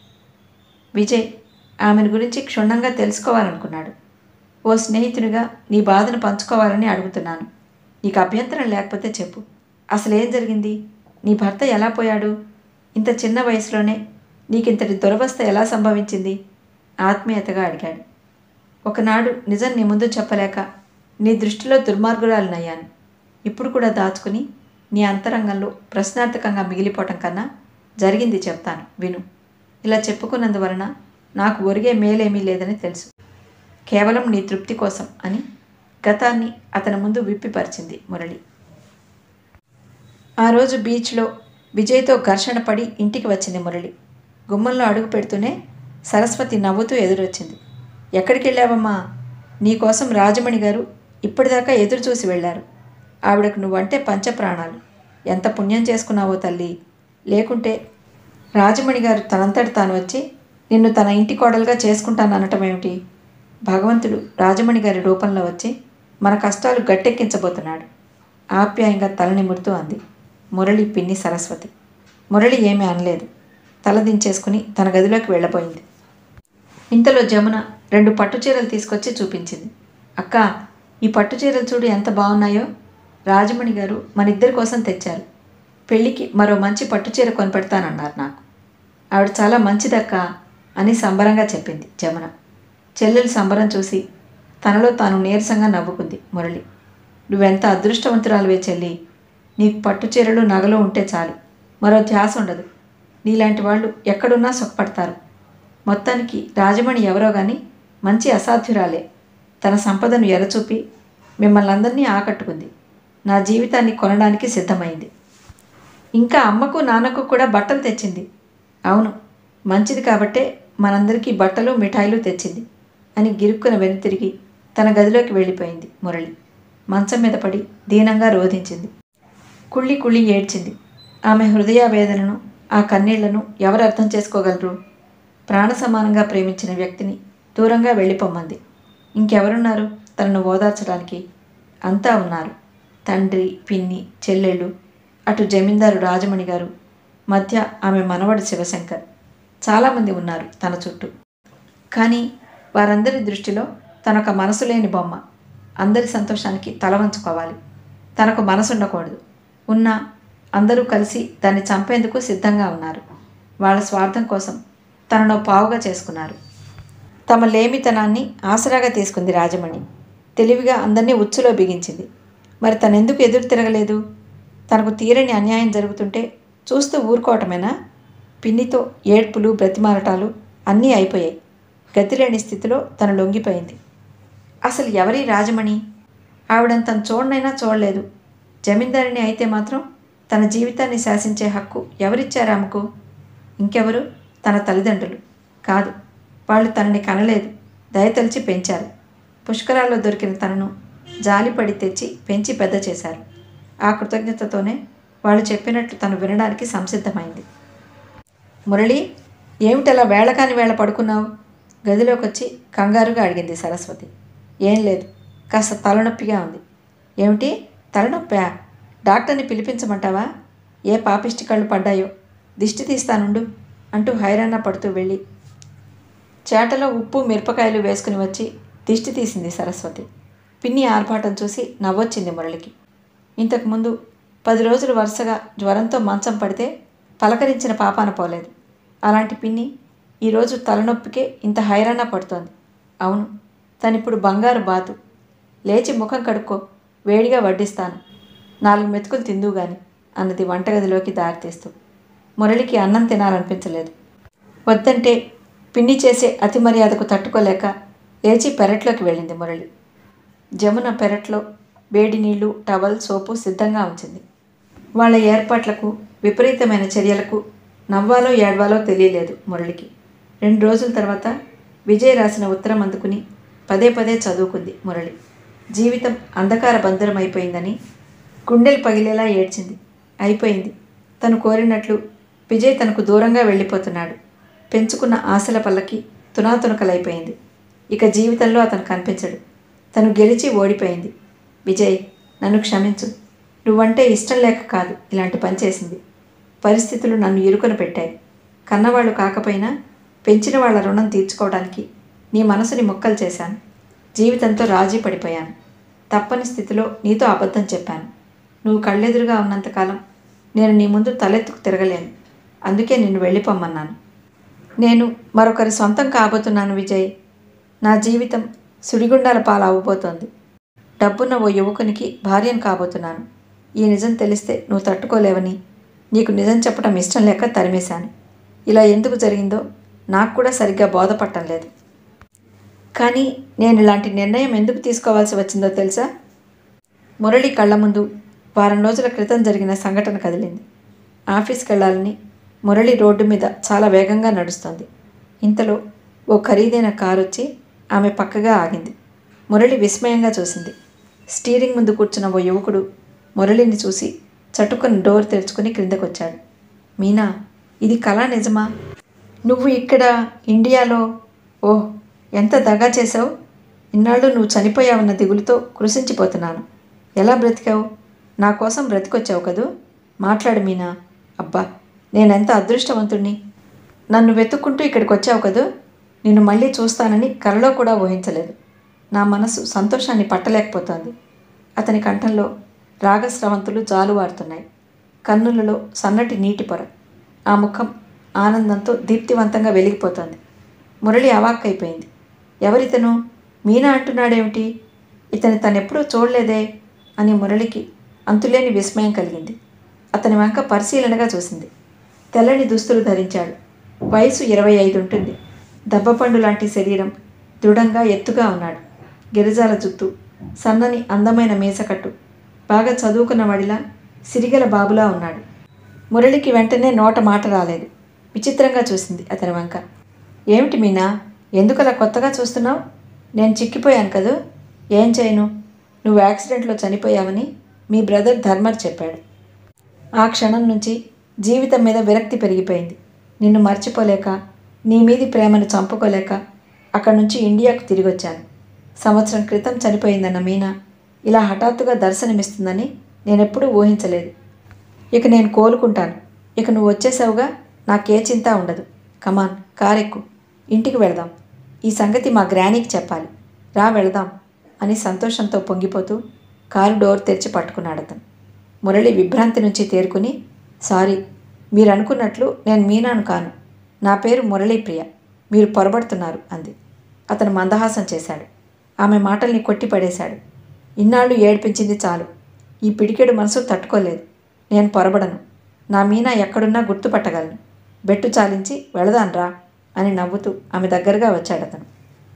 విజయ్ ఆమెను గురించి క్షుణ్ణంగా తెలుసుకోవాలనుకున్నాడు ఓ స్నేహితునిగా నీ బాధను పంచుకోవాలని అడుగుతున్నాను నీకు అభ్యంతరం లేకపోతే చెప్పు అసలు ఏం జరిగింది నీ భర్త ఎలా పోయాడు ఇంత చిన్న వయసులోనే నీకింతటి దురవస్థ ఎలా సంభవించింది ఆత్మీయతగా అడిగాడు ఒకనాడు నిజం నీ ముందు చెప్పలేక నీ దృష్టిలో దుర్మార్గురాలనయ్యాను ఇప్పుడు కూడా దాచుకుని నీ అంతరంగంలో ప్రశ్నార్థకంగా మిగిలిపోవటం కన్నా జరిగింది చెప్తాను విను ఇలా చెప్పుకున్నందువలన నాకు ఒరిగే మేలేమీ లేదని తెలుసు కేవలం నీ తృప్తి కోసం అని గతాన్ని అతని ముందు విప్పిపరిచింది మురళి ఆ రోజు బీచ్లో విజయ్తో ఘర్షణ పడి ఇంటికి వచ్చింది మురళి గుమ్మంలో అడుగు పెడుతూనే సరస్వతి నవ్వుతూ ఎదురొచ్చింది ఎక్కడికి వెళ్ళావమ్మా నీకోసం రాజమణి గారు ఇప్పటిదాకా ఎదురు చూసి వెళ్ళారు ఆవిడకు నువ్వంటే పంచప్రాణాలు ఎంత పుణ్యం చేసుకున్నావో తల్లి లేకుంటే రాజమణి గారు తనంతటి తాను వచ్చి నిన్ను తన ఇంటి కోడలుగా చేసుకుంటాననటం ఏమిటి భగవంతుడు రాజమణి గారి రూపంలో వచ్చి మన కష్టాలు గట్టెక్కించబోతున్నాడు ఆప్యాయంగా తల నిమురుతూ అంది మురళి పిన్ని సరస్వతి మురళి ఏమీ అనలేదు తల దించేసుకుని తన గదిలోకి వెళ్ళబోయింది ఇంతలో జమున రెండు పట్టు చీరలు తీసుకొచ్చి చూపించింది అక్క ఈ పట్టు చీరలు చూడు ఎంత బాగున్నాయో రాజమణి గారు మన ఇద్దరి కోసం తెచ్చారు పెళ్ళికి మరో మంచి పట్టు చీర కొనిపెడతానన్నారు నాకు ఆవిడ చాలా మంచిదక్క అని సంబరంగా చెప్పింది జమున చెల్లెలు సంబరం చూసి తనలో తాను నీరసంగా నవ్వుకుంది మురళి నువ్వెంత అదృష్టవంతురాలువే చెల్లి నీకు పట్టు చీరలు నగలు ఉంటే చాలు మరో ధ్యాస ఉండదు నీలాంటి వాళ్ళు ఎక్కడున్నా సుఖపడతారు మొత్తానికి రాజమణి ఎవరో కానీ మంచి అసాధ్యురాలే తన సంపదను ఎరచూపి మిమ్మల్ని అందరినీ ఆకట్టుకుంది నా జీవితాన్ని కొనడానికి సిద్ధమైంది ఇంకా అమ్మకు నాన్నకు కూడా బట్టలు తెచ్చింది అవును మంచిది కాబట్టే మనందరికీ బట్టలు మిఠాయిలు తెచ్చింది అని గిరుక్కున వెనుతిరిగి తన గదిలోకి వెళ్ళిపోయింది మురళి మంచం మీద పడి దీనంగా రోధించింది కుళ్ళి కుళ్ళి ఏడ్చింది ఆమె హృదయావేదనను ఆ కన్నీళ్లను ఎవరు అర్థం చేసుకోగలరు ప్రాణ సమానంగా ప్రేమించిన వ్యక్తిని దూరంగా వెళ్ళిపోమ్మంది ఇంకెవరున్నారు తనను ఓదార్చడానికి అంతా ఉన్నారు తండ్రి పిన్ని చెల్లెళ్ళు అటు జమీందారు రాజమణి గారు మధ్య ఆమె మనవడు శివశంకర్ చాలామంది ఉన్నారు తన చుట్టూ కానీ వారందరి దృష్టిలో తనొక మనసు లేని బొమ్మ అందరి సంతోషానికి తల వంచుకోవాలి తనకు మనసు ఉండకూడదు ఉన్నా అందరూ కలిసి దాన్ని చంపేందుకు సిద్ధంగా ఉన్నారు వాళ్ళ స్వార్థం కోసం తనను పావుగా చేసుకున్నారు తమ లేమితనాన్ని ఆసరాగా తీసుకుంది రాజమణి తెలివిగా అందరినీ ఉచ్చులో బిగించింది మరి తనెందుకు ఎదురు తిరగలేదు తనకు తీరని అన్యాయం జరుగుతుంటే చూస్తూ ఊరుకోవటమేనా పిన్నితో ఏడ్పులు బ్రతిమాలటాలు అన్నీ అయిపోయాయి గతిలేని స్థితిలో తను లొంగిపోయింది అసలు ఎవరి రాజమణి ఆవిడని తను చూడనైనా చూడలేదు జమీందారిని అయితే మాత్రం తన జీవితాన్ని శాసించే హక్కు ఎవరిచ్చారు ఆమెకు ఇంకెవరు తన తల్లిదండ్రులు కాదు వాళ్ళు తనని కనలేదు దయతలిచి పెంచారు పుష్కరాల్లో దొరికిన తనను జాలిపడి తెచ్చి పెంచి పెద్ద చేశారు ఆ కృతజ్ఞతతోనే వాళ్ళు చెప్పినట్లు తను వినడానికి సంసిద్ధమైంది మురళి ఏమిటలా వేళకాని వేళ పడుకున్నావు గదిలోకి వచ్చి కంగారుగా అడిగింది సరస్వతి ఏం లేదు కాస్త తలనొప్పిగా ఉంది ఏమిటి తలనొప్పా డాక్టర్ని పిలిపించమంటావా ఏ పాపిష్టి కళ్ళు పడ్డాయో దిష్టి తీస్తానుండు అంటూ హైరాణ పడుతూ వెళ్ళి చేటలో ఉప్పు మిరపకాయలు వేసుకుని వచ్చి దిష్టి తీసింది సరస్వతి పిన్ని ఆర్భాటం చూసి నవ్వొచ్చింది మురళికి ఇంతకుముందు పది రోజులు వరుసగా జ్వరంతో మంచం పడితే పలకరించిన పాపాన పోలేదు అలాంటి పిన్ని ఈరోజు తలనొప్పికే ఇంత హైరాణ పడుతోంది అవును తనిప్పుడు బంగారు బాతు లేచి ముఖం కడుక్కో వేడిగా వడ్డిస్తాను నాలుగు మెతుకులు తిందువు గాని అన్నది వంటగదిలోకి దారితీస్తూ మురళికి అన్నం తినాలనిపించలేదు వద్దంటే పిన్ని చేసే అతి మర్యాదకు తట్టుకోలేక లేచి పెరట్లోకి వెళ్ళింది మురళి జమున పెరట్లో వేడి నీళ్లు టవల్ సోపు సిద్ధంగా ఉంచింది వాళ్ళ ఏర్పాట్లకు విపరీతమైన చర్యలకు నవ్వాలో ఏడవాలో తెలియలేదు మురళికి రెండు రోజుల తర్వాత విజయ్ రాసిన ఉత్తరం అందుకుని పదే పదే చదువుకుంది మురళి జీవితం అంధకార బంధరం అయిపోయిందని గుండెలు పగిలేలా ఏడ్చింది అయిపోయింది తను కోరినట్లు విజయ్ తనకు దూరంగా వెళ్ళిపోతున్నాడు పెంచుకున్న ఆశల పల్లకి తునాతునకలైపోయింది ఇక జీవితంలో అతను కనిపించడు తను గెలిచి ఓడిపోయింది విజయ్ నన్ను క్షమించు నువ్వంటే ఇష్టం లేక కాదు ఇలాంటి పని చేసింది పరిస్థితులు నన్ను ఇరుకున పెట్టాయి కన్నవాళ్ళు కాకపోయినా పెంచిన వాళ్ళ రుణం తీర్చుకోవడానికి నీ మనసుని మొక్కలు చేశాను జీవితంతో రాజీ పడిపోయాను తప్పని స్థితిలో నీతో అబద్ధం చెప్పాను నువ్వు కళ్ళెదురుగా ఉన్నంతకాలం నేను నీ ముందు తలెత్తుకు తిరగలేను అందుకే నిన్ను వెళ్ళిపోమ్మన్నాను నేను మరొకరి సొంతం కాబోతున్నాను విజయ్ నా జీవితం సుడిగుండాల పాలు అవ్వబోతోంది డబ్బున్న ఓ యువకునికి భార్యను కాబోతున్నాను ఈ నిజం తెలిస్తే నువ్వు తట్టుకోలేవని నీకు నిజం చెప్పడం ఇష్టం లేక తరిమేశాను ఇలా ఎందుకు జరిగిందో నాకు కూడా సరిగ్గా బోధపట్టం లేదు కానీ నేను ఇలాంటి నిర్ణయం ఎందుకు తీసుకోవాల్సి వచ్చిందో తెలుసా మురళి కళ్ళ ముందు వారం రోజుల క్రితం జరిగిన సంఘటన కదిలింది ఆఫీస్కి వెళ్ళాలని మురళి రోడ్డు మీద చాలా వేగంగా నడుస్తోంది ఇంతలో ఓ ఖరీదైన కారు వచ్చి ఆమె పక్కగా ఆగింది మురళి విస్మయంగా చూసింది స్టీరింగ్ ముందు కూర్చున్న ఓ యువకుడు మురళిని చూసి చటుకుని డోర్ తెరుచుకుని క్రిందకొచ్చాడు మీనా ఇది కళ నిజమా నువ్వు ఇక్కడ ఇండియాలో ఓహ్ ఎంత దగా చేశావు ఇన్నాళ్ళు నువ్వు చనిపోయావన్న దిగులుతో కృషించిపోతున్నాను ఎలా బ్రతికావు నా కోసం బ్రతికొచ్చావు కదూ మాట్లాడు మీనా అబ్బా నేనెంత అదృష్టవంతుణ్ణి నన్ను వెతుక్కుంటూ ఇక్కడికి వచ్చావు కదూ నిన్ను మళ్ళీ చూస్తానని కలలో కూడా ఊహించలేదు నా మనసు సంతోషాన్ని పట్టలేకపోతోంది అతని కంఠంలో రాగస్రవంతులు జాలువారుతున్నాయి కన్నులలో సన్నటి నీటి పొర ఆ ముఖం ఆనందంతో దీప్తివంతంగా వెలిగిపోతోంది మురళి అవాక్కైపోయింది ఎవరితను మీనా అంటున్నాడేమిటి ఇతని తనెప్పుడూ చూడలేదే అని మురళికి అంతులేని విస్మయం కలిగింది అతని వంక పరిశీలనగా చూసింది తెల్లని దుస్తులు ధరించాడు వయసు ఇరవై ఐదు ఉంటుంది దబ్బపండు లాంటి శరీరం దృఢంగా ఎత్తుగా ఉన్నాడు గిరిజాల జుత్తు సన్నని అందమైన మీసకట్టు బాగా చదువుకున్న వాడిలా సిరిగల బాబులా ఉన్నాడు మురళికి వెంటనే నోట మాట రాలేదు విచిత్రంగా చూసింది అతని వంక ఏమిటి మీనా ఎందుకలా కొత్తగా చూస్తున్నావు నేను చిక్కిపోయాను కదూ ఏం చేయను నువ్వు యాక్సిడెంట్లో చనిపోయావని మీ బ్రదర్ ధర్మర్ చెప్పాడు ఆ క్షణం నుంచి జీవితం మీద విరక్తి పెరిగిపోయింది నిన్ను మర్చిపోలేక నీ మీది ప్రేమను చంపుకోలేక అక్కడి నుంచి ఇండియాకు తిరిగి వచ్చాను సంవత్సరం క్రితం చనిపోయిందన్న మీనా ఇలా హఠాత్తుగా దర్శనమిస్తుందని నేనెప్పుడూ ఊహించలేదు ఇక నేను కోలుకుంటాను ఇక నువ్వు వచ్చేసావుగా నాకే చింత ఉండదు కమాన్ కారెక్కు ఇంటికి వెళదాం ఈ సంగతి మా గ్రానీకి చెప్పాలి రా వెళదాం అని సంతోషంతో పొంగిపోతూ కారు డోర్ తెరిచి పట్టుకున్నాడు అతను మురళి విభ్రాంతి నుంచి తేరుకుని సారీ మీరు అనుకున్నట్లు నేను మీనాను కాను నా పేరు మురళీప్రియ మీరు పొరబడుతున్నారు అంది అతను మందహాసం చేశాడు ఆమె మాటల్ని కొట్టి పడేశాడు ఇన్నాళ్ళు ఏడ్పించింది చాలు ఈ పిడికెడు మనసు తట్టుకోలేదు నేను పొరబడను నా మీనా ఎక్కడున్నా గుర్తుపట్టగలను బెట్టు చాలించి వెళదాన్రా అని నవ్వుతూ ఆమె దగ్గరగా వచ్చాడు అతను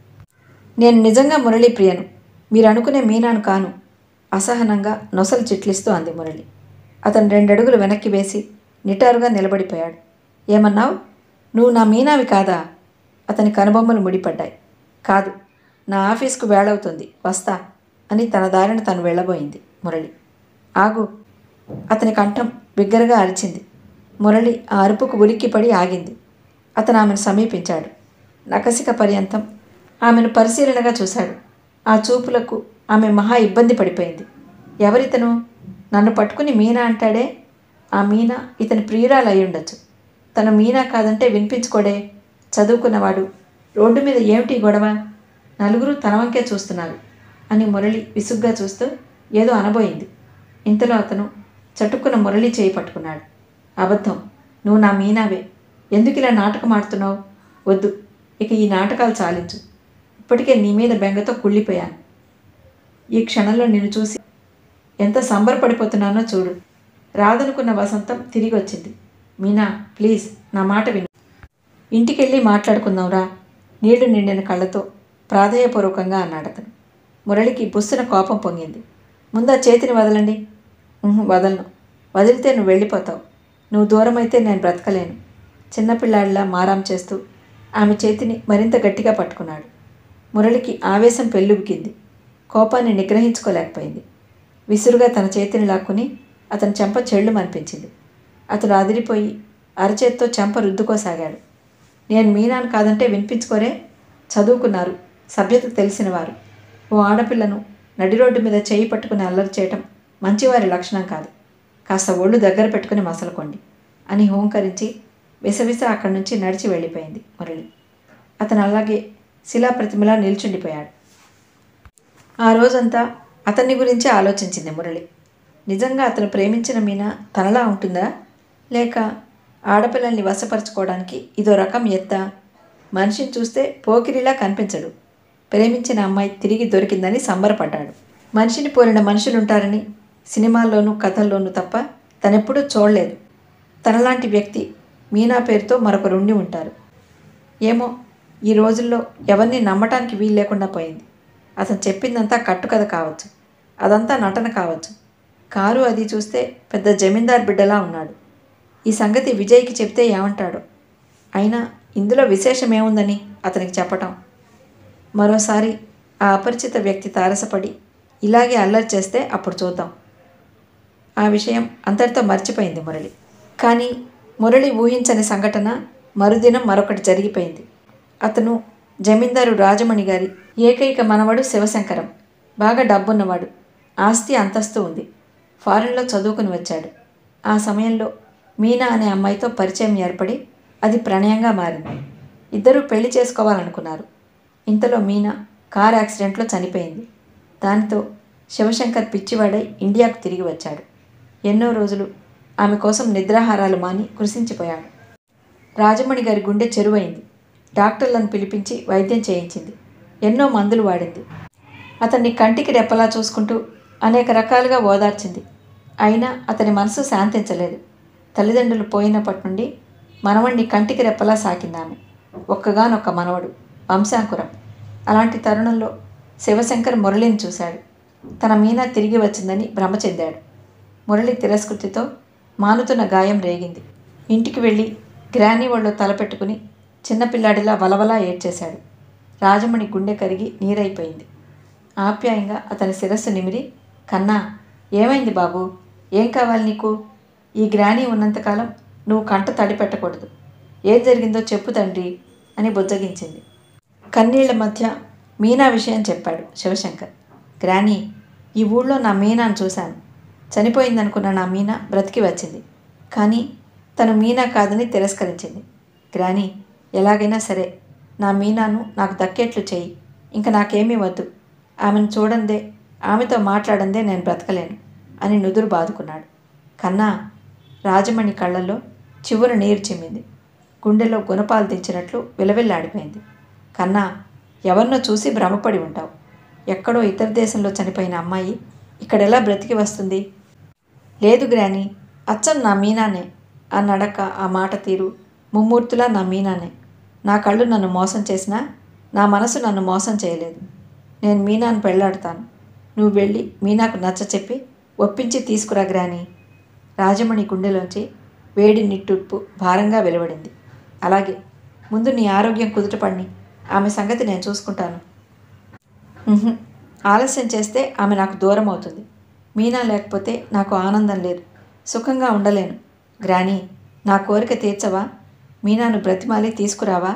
నేను నిజంగా మురళీప్రియను మీరు అనుకునే మీనాను కాను అసహనంగా నొసలు చిట్లిస్తూ అంది మురళి అతను రెండడుగులు వెనక్కి వేసి నిటారుగా నిలబడిపోయాడు ఏమన్నావు నువ్వు నా మీనావి కాదా అతని కనుబొమ్మలు ముడిపడ్డాయి కాదు నా ఆఫీస్కు వేళవుతుంది వస్తా అని తన దారిన తను వెళ్ళబోయింది మురళి ఆగు అతని కంఠం బిగ్గరగా అరిచింది మురళి ఆ అరుపుకు ఉలిక్కిపడి ఆగింది అతను ఆమెను సమీపించాడు నకసిక పర్యంతం ఆమెను పరిశీలనగా చూశాడు ఆ చూపులకు ఆమె మహా ఇబ్బంది పడిపోయింది ఎవరితను నన్ను పట్టుకుని మీనా అంటాడే ఆ మీనా ఇతని ప్రియురాలు అయి ఉండొచ్చు తను మీనా కాదంటే వినిపించుకోడే చదువుకున్నవాడు రోడ్డు మీద ఏమిటి ఈ గొడవ నలుగురు తన వంకే చూస్తున్నారు అని మురళి విసుగ్గా చూస్తూ ఏదో అనబోయింది ఇంతలో అతను చటుక్కున మురళి చేయి పట్టుకున్నాడు అబద్ధం నువ్వు నా మీనావే ఎందుకు ఇలా నాటకం ఆడుతున్నావు వద్దు ఇక ఈ నాటకాలు చాలించు ఇప్పటికే నీ మీద బెంగతో కుళ్ళిపోయాను ఈ క్షణంలో నిన్ను చూసి ఎంత సంబరపడిపోతున్నానో చూడు రాదనుకున్న వసంతం తిరిగి వచ్చింది మీనా ప్లీజ్ నా మాట విను ఇంటికెళ్ళి మాట్లాడుకుందాంరా నీళ్లు నిండిన కళ్ళతో ప్రాధేయపూర్వకంగా అన్నాడు అతను మురళికి బుస్సున కోపం పొంగింది ముందా చేతిని వదలండి "ఉహు, వదలను వదిలితే నువ్వు వెళ్ళిపోతావు నువ్వు దూరం అయితే నేను బ్రతకలేను చిన్నపిల్లాడిలా మారాం చేస్తూ ఆమె చేతిని మరింత గట్టిగా పట్టుకున్నాడు మురళికి ఆవేశం పెళ్ళుబికింది కోపాన్ని నిగ్రహించుకోలేకపోయింది విసురుగా తన చేతిని లాక్కుని అతని చెంప చెళ్ళు అనిపించింది అతడు అదిరిపోయి అరచేత్తో చెంప రుద్దుకోసాగాడు నేను మీనాను కాదంటే వినిపించుకోరే చదువుకున్నారు సభ్యత తెలిసినవారు ఓ ఆడపిల్లను నడి రోడ్డు మీద చేయి పట్టుకుని అల్లరి చేయటం మంచివారి లక్షణం కాదు కాస్త ఒళ్ళు దగ్గర పెట్టుకుని మసలుకోండి అని హోంకరించి విసవిస అక్కడి నుంచి నడిచి వెళ్ళిపోయింది మురళి అతను అలాగే శిలాప్రతిమలా నిల్చుండిపోయాడు ఆ రోజంతా అతన్ని గురించే ఆలోచించింది మురళి నిజంగా అతను ప్రేమించిన మీన తనలా ఉంటుందా లేక ఆడపిల్లల్ని వశపరచుకోవడానికి ఇదో రకం ఎత్త మనిషిని చూస్తే పోకిరిలా కనిపించడు ప్రేమించిన అమ్మాయి తిరిగి దొరికిందని సంబరపడ్డాడు మనిషిని పోలిన మనుషులుంటారని సినిమాల్లోనూ కథల్లోనూ తప్ప తనెప్పుడూ చూడలేదు తనలాంటి వ్యక్తి మీనా పేరుతో మరొకరు ఉండి ఉంటారు ఏమో ఈ రోజుల్లో ఎవరిని నమ్మటానికి వీలు లేకుండా పోయింది అతను చెప్పిందంతా కట్టుకథ కావచ్చు అదంతా నటన కావచ్చు కారు అది చూస్తే పెద్ద జమీందార్ బిడ్డలా ఉన్నాడు ఈ సంగతి విజయ్కి చెప్తే ఏమంటాడో అయినా ఇందులో విశేషం ఏముందని అతనికి చెప్పటం మరోసారి ఆ అపరిచిత వ్యక్తి తారసపడి ఇలాగే అల్లరి చేస్తే అప్పుడు చూద్దాం ఆ విషయం అంతటితో మర్చిపోయింది మురళి కానీ మురళి ఊహించని సంఘటన మరుదినం మరొకటి జరిగిపోయింది అతను జమీందారు రాజమణి గారి ఏకైక మనవడు శివశంకరం బాగా డబ్బున్నవాడు ఆస్తి అంతస్తు ఉంది ఫారెన్లో చదువుకుని వచ్చాడు ఆ సమయంలో మీనా అనే అమ్మాయితో పరిచయం ఏర్పడి అది ప్రణయంగా మారింది ఇద్దరూ పెళ్లి చేసుకోవాలనుకున్నారు ఇంతలో మీనా కార్ యాక్సిడెంట్లో చనిపోయింది దానితో శివశంకర్ పిచ్చివాడై ఇండియాకు తిరిగి వచ్చాడు ఎన్నో రోజులు ఆమె కోసం నిద్రాహారాలు మాని కృషించిపోయాడు రాజమణి గారి గుండె చెరువైంది డాక్టర్లను పిలిపించి వైద్యం చేయించింది ఎన్నో మందులు వాడింది అతన్ని కంటికి రెప్పలా చూసుకుంటూ అనేక రకాలుగా ఓదార్చింది అయినా అతని మనసు శాంతించలేదు తల్లిదండ్రులు పోయినప్పటి నుండి మనవణ్ణి కంటికి రెప్పలా సాకిందామె ఒక్కగానొక్క మనవడు వంశాంకురం అలాంటి తరుణంలో శివశంకర్ మురళిని చూశాడు తన మీనా తిరిగి వచ్చిందని భ్రమ చెందాడు మురళి తిరస్కృతితో మానుతున్న గాయం రేగింది ఇంటికి వెళ్ళి గ్రానీ ఒళ్ళో తలపెట్టుకుని చిన్నపిల్లాడిలా వలవలా ఏడ్చేశాడు రాజమణి గుండె కరిగి నీరైపోయింది ఆప్యాయంగా అతని శిరస్సు నిమిరి కన్నా ఏమైంది బాబు ఏం కావాలి నీకు ఈ గ్రానీ ఉన్నంతకాలం నువ్వు కంట తడి పెట్టకూడదు ఏం జరిగిందో చెప్పు తండ్రి అని బుజ్జగించింది కన్నీళ్ల మధ్య మీనా విషయం చెప్పాడు శివశంకర్ గ్రానీ ఈ ఊళ్ళో నా మీనాను చూశాను చనిపోయిందనుకున్న నా మీనా బ్రతికి వచ్చింది కానీ తను మీనా కాదని తిరస్కరించింది గ్రానీ ఎలాగైనా సరే నా మీనాను నాకు దక్కేట్లు చేయి ఇంకా నాకేమీ వద్దు ఆమెను చూడందే ఆమెతో మాట్లాడందే నేను బ్రతకలేను అని నుదురు బాదుకున్నాడు కన్నా రాజమణి కళ్ళల్లో చివురు నీరు చిమ్మింది గుండెలో గుణపాలు దించినట్లు విలవిల్లాడిపోయింది కన్నా ఎవరినో చూసి భ్రమపడి ఉంటావు ఎక్కడో ఇతర దేశంలో చనిపోయిన అమ్మాయి ఇక్కడెలా బ్రతికి వస్తుంది లేదు గ్రాని అచ్చం నా మీనానే ఆ నడక ఆ మాట తీరు ముమ్మూర్తులా నా మీనానే నా కళ్ళు నన్ను మోసం చేసినా నా మనసు నన్ను మోసం చేయలేదు నేను మీనాను పెళ్ళాడతాను నువ్వు వెళ్ళి మీనాకు నచ్చ చెప్పి ఒప్పించి తీసుకురా గ్రాని రాజమణి గుండెలోంచి వేడి నిట్టూర్పు భారంగా వెలువడింది అలాగే ముందు నీ ఆరోగ్యం కుదుటపడిని ఆమె సంగతి నేను చూసుకుంటాను ఉహుం. ఆలస్యం చేస్తే ఆమె నాకు దూరం అవుతుంది మీనా లేకపోతే నాకు ఆనందం లేదు సుఖంగా ఉండలేను గ్రాని నా కోరిక తీర్చవా మీనాను బ్రతిమాలి తీసుకురావా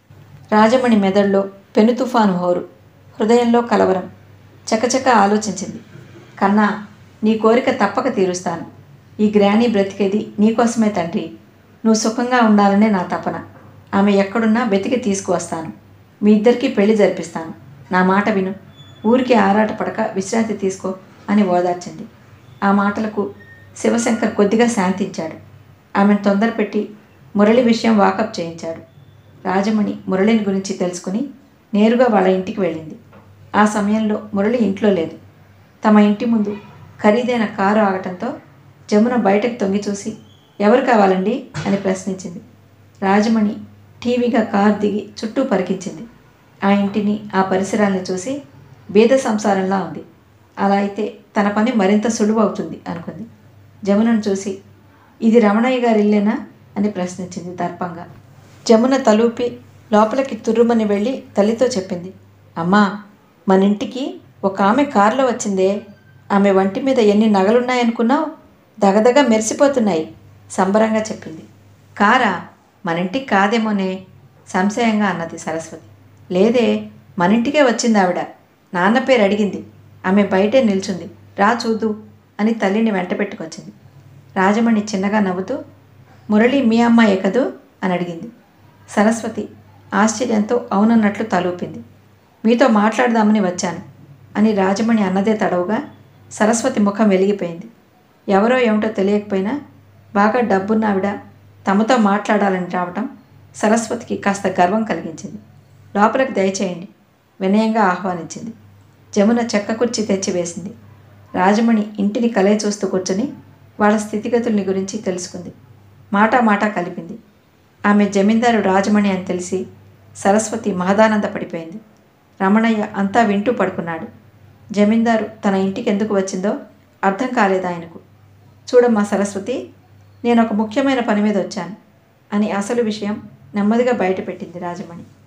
రాజమణి మెదడులో పెను తుఫాను హోరు హృదయంలో కలవరం చకచక ఆలోచించింది కన్నా నీ కోరిక తప్పక తీరుస్తాను ఈ గ్రాని బ్రతికేది నీకోసమే తండ్రి నువ్వు సుఖంగా ఉండాలనే నా తపన ఆమె ఎక్కడున్నా వెతికి తీసుకువస్తాను మీ ఇద్దరికీ పెళ్లి జరిపిస్తాను నా మాట విను ఊరికి ఆరాటపడక విశ్రాంతి తీసుకో అని ఓదార్చింది ఆ మాటలకు శివశంకర్ కొద్దిగా శాంతించాడు ఆమెను తొందరపెట్టి మురళి విషయం వాకప్ చేయించాడు రాజమణి మురళిని గురించి తెలుసుకుని నేరుగా వాళ్ళ ఇంటికి వెళ్ళింది ఆ సమయంలో మురళి ఇంట్లో లేదు తమ ఇంటి ముందు ఖరీదైన కారు ఆగటంతో జమున బయటకు తొంగి చూసి ఎవరు కావాలండి అని ప్రశ్నించింది రాజమణి టీవీగా కారు దిగి చుట్టూ పరికించింది ఆ ఇంటిని ఆ పరిసరాల్ని చూసి బీద సంసారంలా ఉంది అలా అయితే తన పని మరింత సులువు అవుతుంది అనుకుంది జమునను చూసి ఇది రమణయ్య గారి ఇల్లేనా అని ప్రశ్నించింది దర్పంగా జమున తలూపి లోపలికి తుర్రుమని వెళ్ళి తల్లితో చెప్పింది అమ్మా మన ఇంటికి ఒక ఆమె కారులో వచ్చిందే ఆమె వంటి మీద ఎన్ని నగలున్నాయనుకున్నావు దగదగ మెరిసిపోతున్నాయి సంబరంగా చెప్పింది కారా మన ఇంటికి కాదేమోనే సంశయంగా అన్నది సరస్వతి లేదే మన ఇంటికే వచ్చింది ఆవిడ నాన్న పేరు అడిగింది ఆమె బయటే నిల్చుంది రా చూదు అని తల్లిని వెంట పెట్టుకొచ్చింది రాజమణి చిన్నగా నవ్వుతూ మురళి మీ అమ్మాయే కదూ అని అడిగింది సరస్వతి ఆశ్చర్యంతో అవునన్నట్లు తలూపింది మీతో మాట్లాడదామని వచ్చాను అని రాజమణి అన్నదే తడవుగా సరస్వతి ముఖం వెలిగిపోయింది ఎవరో ఏమిటో తెలియకపోయినా బాగా డబ్బున్నావిడ తమతో మాట్లాడాలని రావటం సరస్వతికి కాస్త గర్వం కలిగించింది లోపలికి దయచేయండి వినయంగా ఆహ్వానించింది జమున చెక్క కుర్చీ తెచ్చి వేసింది రాజమణి ఇంటిని కలే చూస్తూ కూర్చొని వాళ్ళ స్థితిగతుల్ని గురించి తెలుసుకుంది మాట మాట కలిపింది ఆమె జమీందారు రాజమణి అని తెలిసి సరస్వతి మహదానంద పడిపోయింది రమణయ్య అంతా వింటూ పడుకున్నాడు జమీందారు తన ఇంటికి ఎందుకు వచ్చిందో అర్థం కాలేదు ఆయనకు చూడమ్మా సరస్వతి నేను ఒక ముఖ్యమైన పని మీద వచ్చాను అని అసలు విషయం నెమ్మదిగా బయటపెట్టింది రాజమణి